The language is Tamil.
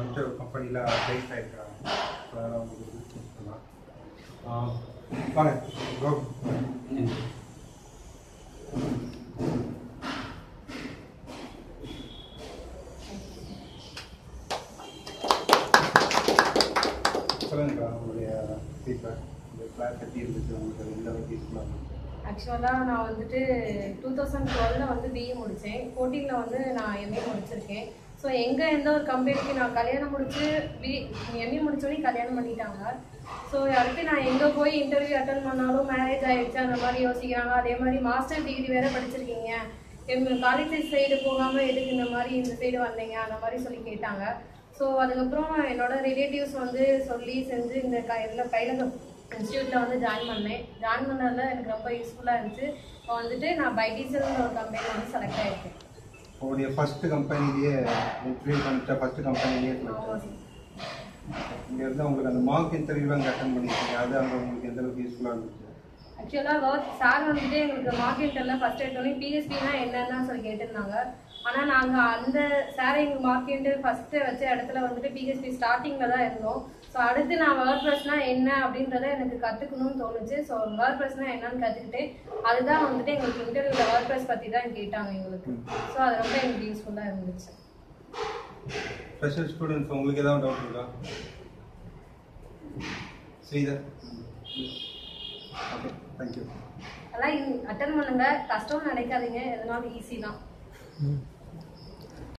வந்துட்டு ஒரு கம்பெனியில் பிளேஸ் ஆகிருக்கிறாங்க ஸோ அதெல்லாம் உங்களுக்கு business பண்ணலாம் ஆ, வாங்க கோ சொல்லுங்கக்கா உங்களுடைய ஃபீட்பேக் இந்த கிளாஸ் எப்படி இருந்துச்சு உங்களுக்கு அது எந்த அளவுக்கு யூஸ்ஃபுல்லாக இருந்துச்சு ஆக்சுவலாக நான் வந்துட்டு டூ தௌசண்ட் டுவெலில் வந்து பிஇ முடித்தேன் ஃபோர்டீனில் வந்து நான் எம்ஏ முடிச்சிருக்கேன் ஸோ எங்கே எந்த ஒரு கம்பெனிக்கு நான் கல்யாணம் முடிச்சு பி எம்ஏ முடிச்சோடனே கல்யாணம் பண்ணிட்டாங்க ஸோ அடுத்து நான் எங்கே போய் இன்டர்வியூ அட்டன் பண்ணாலும் மேரேஜ் ஆயிடுச்சு அந்த மாதிரி யோசிக்கிறாங்க அதே மாதிரி மாஸ்டர் டிகிரி வேறு படிச்சிருக்கீங்க எங்கள் காலேஜ் சைடு போகாமல் எதுக்கு இந்த மாதிரி இந்த சைடு வந்தீங்க அந்த மாதிரி சொல்லி கேட்டாங்க ஸோ அதுக்கப்புறம் என்னோட ரிலேட்டிவ்ஸ் வந்து சொல்லி செஞ்சு இந்த க இதில் கையில் இன்ஸ்டியூட்டில் வந்து ஜாயின் பண்ணேன் ஜாயின் பண்ணதில் எனக்கு ரொம்ப யூஸ்ஃபுல்லாக இருந்துச்சு இப்போ வந்துட்டு நான் பைடீசல்னு ஒரு கம்பெனி வந்து செலக்ட் ஆகிருக்கேன் உங்களுடைய ஃபர்ஸ்ட் கம்பெனிலேயே இன்டர்வியூ பண்ணிட்ட ஃபர்ஸ்ட் கம்பெனிலேயே ஆமாம் இங்கே இருந்து உங்களுக்கு அந்த மார்க் இன்டர்வியூலாம் அங்கே அட்டன் பண்ணியிருக்கீங்க அது அங்கே உங்களுக்கு எந்த அளவுக்கு யூஸ்ஃபுல்லாக இருந்துச்சு ஆக்சுவலாக ஒர்க் சார் வந்துட்டு எங்களுக்கு மார்க்கெட்டில் ஃபஸ்ட் எடுத்தோடனே பிஎஸ்பினா என்னன்னு சொல்லி கேட்டிருந்தாங்க ஆனால் நாங்கள் அந்த சார் எங்கள் மார்க்கெட்டு ஃபஸ்ட்டு வச்ச இடத்துல வந்துட்டு பிஎஸ்பி ஸ்டார்டிங்கில் தான் இருந்தோம் ஸோ அடுத்து நான் வேர்ட் ப்ரெஸ்னா என்ன அப்படின்றத எனக்கு கற்றுக்கணும்னு தோணுச்சு ஸோ வேர்ட் ப்ரெஸ்னா என்னன்னு கற்றுக்கிட்டு அதுதான் வந்துட்டு எங்களுக்கு இன்டர்வியூவில் வேர்ட் ப்ரெஸ் பற்றி தான் கேட்டாங்க எங்களுக்கு ஸோ அது ரொம்ப எங்களுக்கு யூஸ்ஃபுல்லாக இருந்துச்சு ஸ்பெஷல் ஸ்டூடெண்ட்ஸ் உங்களுக்கு ஏதாவது டவுட் இருக்கா ஸ்ரீதர் ஓகே தேங்க்யூ அதெல்லாம் அட்டன் பண்ணுங்க கஷ்டம் நினைக்காதீங்க எதனாலும் ஈஸி தான் ம்